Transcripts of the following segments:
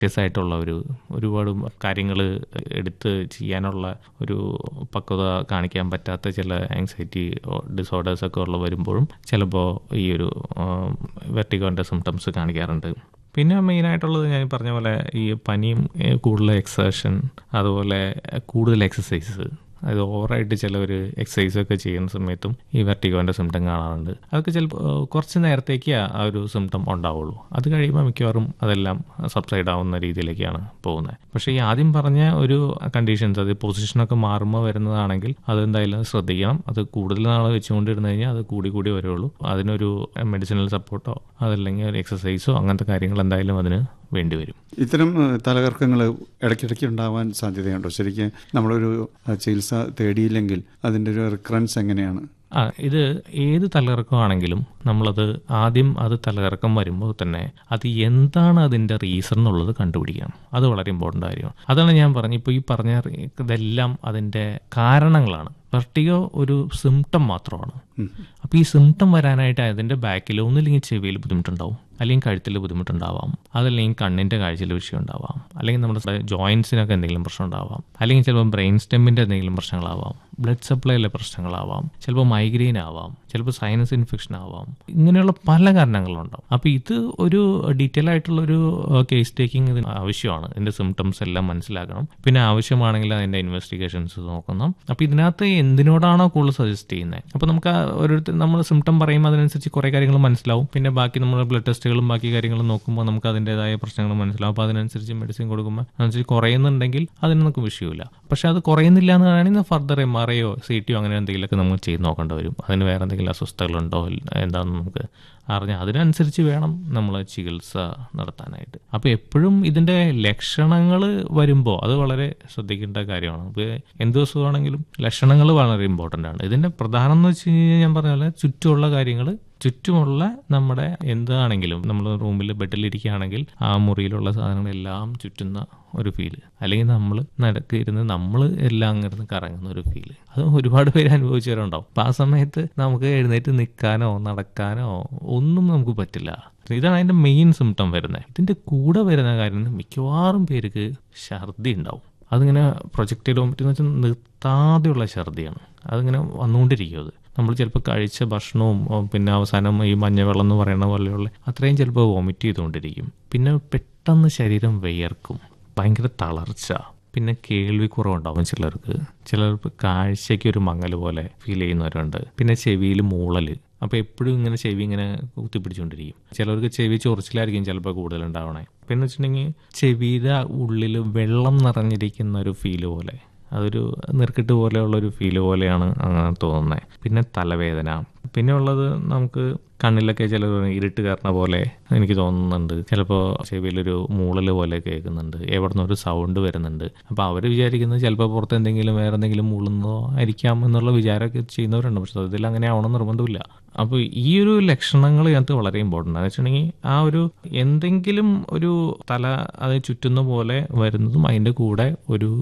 serious ആയിട്ടുള്ള ഒരു ഒരുപാട് കാര്യങ്ങൾ എടുത്ത് ചെയ്യാനുള്ള ഒരു പക്വത കാണിക്കാൻ പറ്റാത്ത ചില ആങ്സൈറ്റി ഡിസോർഡേഴ്സ് ഒക്കെ ഉള്ള വരുമ്പോഴും ചിലപ്പോൾ ഈ ഒരു വെർട്ടിഗോൻ്റെ സിംറ്റംസ് കാണിക്കാറുണ്ട് പിന്നെ മെയിനായിട്ടുള്ളത് ഞാൻ പറഞ്ഞ പോലെ ഈ പനിയും ഏ, കൂടുതൽ എക്സേഷൻ അതുപോലെ കൂടുതൽ എക്സസൈസ് അത് ഓവറായിട്ട് ചിലവർ എക്സസൈസ് ഒക്കെ ചെയ്യുന്ന സമയത്തും ഈ വെർട്ടിഗോൻ്റെ സിംറ്റം കാണാറുണ്ട് അതൊക്കെ ചിലപ്പോൾ കുറച്ച് നേരത്തേക്ക് ആ ഒരു സിംറ്റം ഉണ്ടാവുള്ളൂ അത് കഴിയുമ്പോൾ മിക്കവാറും അതെല്ലാം സബ്സൈഡ് ആവുന്ന രീതിയിലേക്കാണ് പോകുന്നത് പക്ഷേ ഈ ആദ്യം പറഞ്ഞ ഒരു കണ്ടീഷൻസ് അത് പൊസിഷനൊക്കെ മാറുമ്പോൾ വരുന്നതാണെങ്കിൽ അതെന്തായാലും ശ്രദ്ധിക്കണം അത് കൂടുതൽ നാൾ വെച്ചുകൊണ്ടിരുന്ന് കഴിഞ്ഞാൽ അത് കൂടി കൂടി വരുള്ളൂ അതിനൊരു മെഡിസിനൽ സപ്പോർട്ടോ അതല്ലെങ്കിൽ ഒരു എക്സസൈസോ അങ്ങനത്തെ കാര്യങ്ങൾ എന്തായാലും അതിന് വേണ്ടി വരും ഇത്തരം തലകർക്കങ്ങൾ ഇടയ്ക്കിടയ്ക്ക് ഉണ്ടാവാൻ സാധ്യതയുണ്ടോ ശരിക്കും നമ്മളൊരു ആ, ചികിത്സ തേടിയില്ലെങ്കിൽ അതിൻ്റെ ഒരു റിക്കറൻസ് എങ്ങനെയാണ് ആ ഇത് ഏത് തലകറക്കമാണെങ്കിലും നമ്മളത് ആദ്യം അത് തലകറക്കം വരുമ്പോൾ തന്നെ അത് എന്താണ് അതിൻ്റെ റീസൺ എന്നുള്ളത് കണ്ടുപിടിക്കണം അത് വളരെ ഇമ്പോർട്ടൻ്റ് കാര്യമാണ് അതാണ് ഞാൻ പറഞ്ഞു ഇപ്പോൾ ഈ പറഞ്ഞ ഇതെല്ലാം അതിൻ്റെ കാരണങ്ങളാണ് വെർട്ടിഗോ ഒരു സിംറ്റം മാത്രമാണ് അപ്പോൾ ഈ സിംറ്റം വരാനായിട്ട് അതിൻ്റെ ബാക്കിൽ ഒന്നില്ലെങ്കിൽ ചെവിയിൽ ബുദ്ധിമുട്ടുണ്ടാവും അല്ലെങ്കിൽ കഴുത്തിൽ ബുദ്ധിമുട്ടുണ്ടാവാം അതല്ലെങ്കിൽ കണ്ണിൻ്റെ കാഴ്ചയിൽ വിഷയം ഉണ്ടാവാം അല്ലെങ്കിൽ നമ്മുടെ ജോയിൻസിനൊക്കെ എന്തെങ്കിലും പ്രശ്നം ഉണ്ടാവാം അല്ലെങ്കിൽ ചിലപ്പോൾ ബ്രെയിൻ സ്റ്റെമ്മിൻ്റെ എന്തെങ്കിലും പ്രശ്നങ്ങളാവാം ബ്ലഡ് സപ്ലൈയിലെ പ്രശ്നങ്ങളാവാം ചിലപ്പോൾ മൈഗ്രെയിൻ ആവാം ചിലപ്പോൾ സൈനസ് ഇൻഫെക്ഷൻ ആവാം ഇങ്ങനെയുള്ള പല കാരണങ്ങളുണ്ടാവും അപ്പോൾ ഇത് ഒരു ഡീറ്റെയിൽ ആയിട്ടുള്ള ഒരു കേസ് ടേക്കിംഗ് ഇതിന് ആവശ്യമാണ് ഇതിൻ്റെ സിംറ്റംസ് എല്ലാം മനസ്സിലാക്കണം പിന്നെ ആവശ്യമാണെങ്കിൽ അതിൻ്റെ ഇൻവെസ്റ്റിഗേഷൻസ് നോക്കണം അപ്പോൾ ഇതിനകത്ത് എന്തിനോടാണോ കൂടുതൽ സജസ്റ്റ് ചെയ്യുന്നത് അപ്പോൾ നമുക്ക് ആ ഓരോരുത്തർ നമ്മൾ സിംറ്റം പറയുമ്പോൾ അതിനനുസരിച്ച് കുറേ കാര്യങ്ങൾ മനസ്സിലാവും പിന്നെ ബാക്കി നമ്മൾ ബ്ലഡ് ടെസ്റ്റുകളും ബാക്കി കാര്യങ്ങളും നോക്കുമ്പോൾ നമുക്ക് അതിൻ്റെതായ പ്രശ്നങ്ങൾ മനസ്സിലാവും അപ്പോൾ അതിനനുസരിച്ച് മെഡിസിൻ കൊടുക്കുമ്പോൾ അതിനനുസരിച്ച് കുറയുന്നുണ്ടെങ്കിൽ അതിന് നമുക്ക് വിഷയമില്ല പക്ഷെ അത് കുറയുന്നില്ല എന്ന് പറയുകയാണെങ്കിൽ ഫർദർ എം ആർ ഐയോ സി ടിയോ അങ്ങനെ എന്തെങ്കിലുമൊക്കെ നമ്മൾ ചെയ്ത് നോക്കേണ്ടി വരും അതിന് വേറെ എന്തെങ്കിലും അസ്വസ്ഥതകളുണ്ടോ എന്താണെന്ന് നമുക്ക് അറിഞ്ഞാൽ അതിനനുസരിച്ച് വേണം നമ്മൾ ചികിത്സ നടത്താനായിട്ട് അപ്പോൾ എപ്പോഴും ഇതിൻ്റെ ലക്ഷണങ്ങൾ വരുമ്പോൾ അത് വളരെ ശ്രദ്ധിക്കേണ്ട കാര്യമാണ് ഇപ്പോൾ എന്ത് ദിവസമാണെങ്കിലും ലക്ഷണങ്ങൾ വളരെ ഇമ്പോർട്ടൻ്റ് ആണ് ഇതിൻ്റെ പ്രധാനം എന്ന് വെച്ച് കഴിഞ്ഞാൽ ഞാൻ പറഞ്ഞ പോലെ ചുറ്റുമുള്ള കാര്യങ്ങൾ ചുറ്റുമുള്ള നമ്മുടെ എന്താണെങ്കിലും നമ്മൾ റൂമിൽ ബെഡിലിരിക്കുകയാണെങ്കിൽ ആ മുറിയിലുള്ള സാധനങ്ങളെല്ലാം ചുറ്റുന്ന ഒരു ഫീല് അല്ലെങ്കിൽ നമ്മൾ നടക്ക് ഇരുന്ന് നമ്മൾ എല്ലാം അങ്ങനെ കറങ്ങുന്ന ഒരു ഫീല് അത് ഒരുപാട് പേര് അനുഭവിച്ചവരുണ്ടാവും അപ്പം ആ സമയത്ത് നമുക്ക് എഴുന്നേറ്റ് നിൽക്കാനോ നടക്കാനോ ഒന്നും നമുക്ക് പറ്റില്ല ഇതാണ് അതിൻ്റെ മെയിൻ സിംറ്റം വരുന്നത് ഇതിൻ്റെ കൂടെ വരുന്ന കാര്യം മിക്കവാറും പേർക്ക് ഛർദി ഉണ്ടാവും അതിങ്ങനെ പ്രൊജക്ട് ചെയ്ത് പറ്റുന്ന വെച്ചാൽ നിർത്താതെയുള്ള ഛർദിയാണ് അതിങ്ങനെ വന്നുകൊണ്ടിരിക്കും അത് നമ്മൾ ചിലപ്പോൾ കഴിച്ച ഭക്ഷണവും ഉം, പിന്നെ അവസാനം ഈ മഞ്ഞവെള്ളം എന്ന് പറയുന്ന പോലെയുള്ള അത്രയും ചിലപ്പോൾ വോമിറ്റ് ചെയ്തുകൊണ്ടിരിക്കും പിന്നെ പെട്ടെന്ന് ശരീരം വിയർക്കും ഭയങ്കര തളർച്ച പിന്നെ കേൾവി കുറവുണ്ടാവും ചിലർക്ക് ചിലർക്ക് കാഴ്ചയ്ക്ക് ഒരു മങ്ങൽ പോലെ ഫീൽ ചെയ്യുന്നവരുണ്ട് പിന്നെ ചെവിയിൽ മൂളല് അപ്പോൾ എപ്പോഴും ഇങ്ങനെ ചെവി ഇങ്ങനെ കുത്തിപ്പിടിച്ചുകൊണ്ടിരിക്കും ചിലർക്ക് ചെവി ചൊറിച്ചിലായിരിക്കും ചിലപ്പോൾ കൂടുതൽ ഉണ്ടാവണേ പിന്നെ വെച്ചിട്ടുണ്ടെങ്കിൽ ചെവിയുടെ ഉള്ളിൽ വെള്ളം നിറഞ്ഞിരിക്കുന്ന ഒരു ഫീല് പോലെ അതൊരു നെറുക്കിട്ട് പോലെയുള്ള ഒരു ഫീല് പോലെയാണ് അങ്ങനെ തോന്നുന്നത് പിന്നെ തലവേദന പിന്നെ ഉള്ളത് നമുക്ക് കണ്ണിലൊക്കെ ചില ഇരുട്ട് കയറുന്ന പോലെ എനിക്ക് തോന്നുന്നുണ്ട് ചിലപ്പോൾ ചെവിയിലൊരു മൂളൽ പോലെ കേൾക്കുന്നുണ്ട് എവിടെ നിന്നൊരു സൗണ്ട് വരുന്നുണ്ട് അപ്പോൾ അവർ വിചാരിക്കുന്നത് ചിലപ്പോൾ പുറത്ത് എന്തെങ്കിലും വേറെ എന്തെങ്കിലും മൂളുന്നതോ ആയിരിക്കാം എന്നുള്ള വിചാരമൊക്കെ ചെയ്യുന്നവരുണ്ട് പക്ഷെ സത്യത്തിൽ അങ്ങനെ ആവണം നിർബന്ധമില്ല അപ്പോൾ ഈ ഒരു ലക്ഷണങ്ങൾ ഇതിനകത്ത് വളരെ ഇമ്പോർട്ടൻ്റ് ആണ് വെച്ചിട്ടുണ്ടെങ്കിൽ ആ ഒരു എന്തെങ്കിലും ഒരു തല അത് ചുറ്റുന്ന പോലെ വരുന്നതും അതിൻ്റെ കൂടെ ഒരു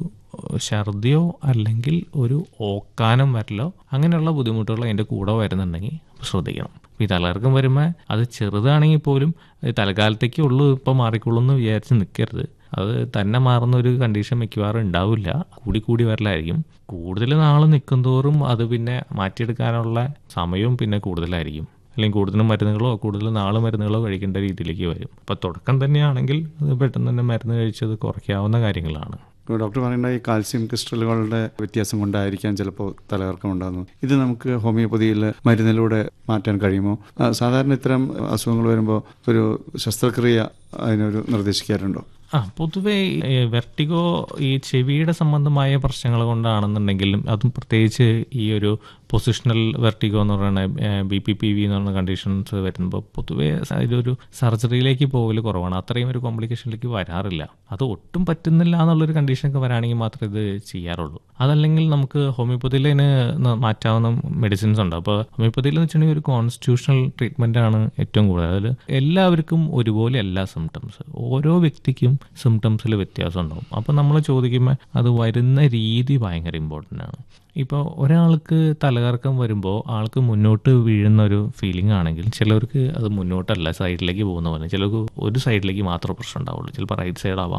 ഛർദിയോ അല്ലെങ്കിൽ ഒരു ഓക്കാനം വരലോ അങ്ങനെയുള്ള ബുദ്ധിമുട്ടുകൾ അതിൻ്റെ കൂടെ വരുന്നുണ്ടെങ്കിൽ ശ്രദ്ധിക്കണം ഈ തലകർക്കം വരുമ്പോൾ അത് ചെറുതാണെങ്കിൽ പോലും ഇത് തൽക്കാലത്തേക്കേ ഉള്ളൂ ഇപ്പോൾ മാറിക്കൊള്ളൂ എന്ന് വിചാരിച്ച് നിൽക്കരുത് അത് തന്നെ മാറുന്ന ഒരു കണ്ടീഷൻ മിക്കവാറും ഉണ്ടാവില്ല കൂടി കൂടി വരലായിരിക്കും കൂടുതൽ നാൾ നിൽക്കുന്തോറും അത് പിന്നെ മാറ്റിയെടുക്കാനുള്ള സമയവും പിന്നെ കൂടുതലായിരിക്കും അല്ലെങ്കിൽ കൂടുതൽ മരുന്നുകളോ കൂടുതൽ നാൾ മരുന്നുകളോ കഴിക്കേണ്ട രീതിയിലേക്ക് വരും അപ്പോൾ തുടക്കം തന്നെയാണെങ്കിൽ അത് പെട്ടെന്ന് തന്നെ മരുന്ന് കഴിച്ചത് കുറയ്ക്കാവുന്ന കാര്യങ്ങളാണ് ഇപ്പോൾ ഡോക്ടർ പറയേണ്ട ഈ കാൽസ്യം ക്രിസ്റ്റലുകളുടെ വ്യത്യാസം കൊണ്ടായിരിക്കാം ചിലപ്പോൾ തലകർക്കം ഉണ്ടാകുന്നത് ഇത് നമുക്ക് ഹോമിയോപ്പതിയിൽ മരുന്നിലൂടെ മാറ്റാൻ കഴിയുമോ ആ, സാധാരണ ഇത്തരം അസുഖങ്ങൾ വരുമ്പോൾ ഒരു ശസ്ത്രക്രിയ അതിനൊരു നിർദ്ദേശിക്കാറുണ്ടോ ആ പൊതുവേ ഈ വെർട്ടിഗോ ഈ ചെവിയുടെ സംബന്ധമായ പ്രശ്നങ്ങൾ കൊണ്ടാണെന്നുണ്ടെങ്കിലും അതും പ്രത്യേകിച്ച് ഈ ഒരു പൊസിഷണൽ വെർട്ടിഗോ എന്ന് പറയുന്ന ബി പി പി വി എന്ന് പറയുന്ന കണ്ടീഷൻസ് വരുമ്പോൾ പൊതുവേ സ- ഇതൊരു സർജറിയിലേക്ക് പോകൽ കുറവാണ് അത്രയും ഒരു കോംപ്ലിക്കേഷനിലേക്ക് വരാറില്ല അത് ഒട്ടും പറ്റുന്നില്ല എന്നുള്ളൊരു കണ്ടീഷനൊക്കെ വരാണെങ്കിൽ മാത്രമേ ഇത് ചെയ്യാറുള്ളൂ അതല്ലെങ്കിൽ നമുക്ക് ഹോമിയോപ്പതിയിൽ അതിന് ന- മാറ്റാവുന്ന മെഡിസിൻസ് ഉണ്ട് അപ്പോൾ ഹോമിയോപ്പതിയിൽ എന്ന് വെച്ചിട്ടുണ്ടെങ്കിൽ ഒരു കോൺസ്റ്റിറ്റ്യൂഷണൽ ട്രീറ്റ്മെൻ്റ് ആണ് ഏറ്റവും കൂടുതൽ അതിൽ എല്ലാവർക്കും ഒരുപോലെ എല്ലാ സിംറ്റംസ് ഓരോ വ്യക്തിക്കും സിംറ്റംസിൽ വ്യത്യാസം ഉണ്ടാവും അപ്പോൾ നമ്മൾ ചോദിക്കുമ്പോൾ അത് വരുന്ന രീതി ഭയങ്കര ഇമ്പോർട്ടൻ്റ് ആണ് ഇപ്പോൾ ഒരാൾക്ക് തലകറക്കം വരുമ്പോൾ ആൾക്ക് മുന്നോട്ട് വീഴുന്ന ഒരു ഫീലിംഗ് ആണെങ്കിൽ ചിലർക്ക് അത് മുന്നോട്ടല്ല സൈഡിലേക്ക് പോകുന്ന പോലെ ചിലർക്ക് ഒരു സൈഡിലേക്ക് മാത്രമേ പ്രശ്നം ഉണ്ടാവുള്ളൂ ചിലപ്പോൾ റൈറ്റ് സൈഡ് ആവാം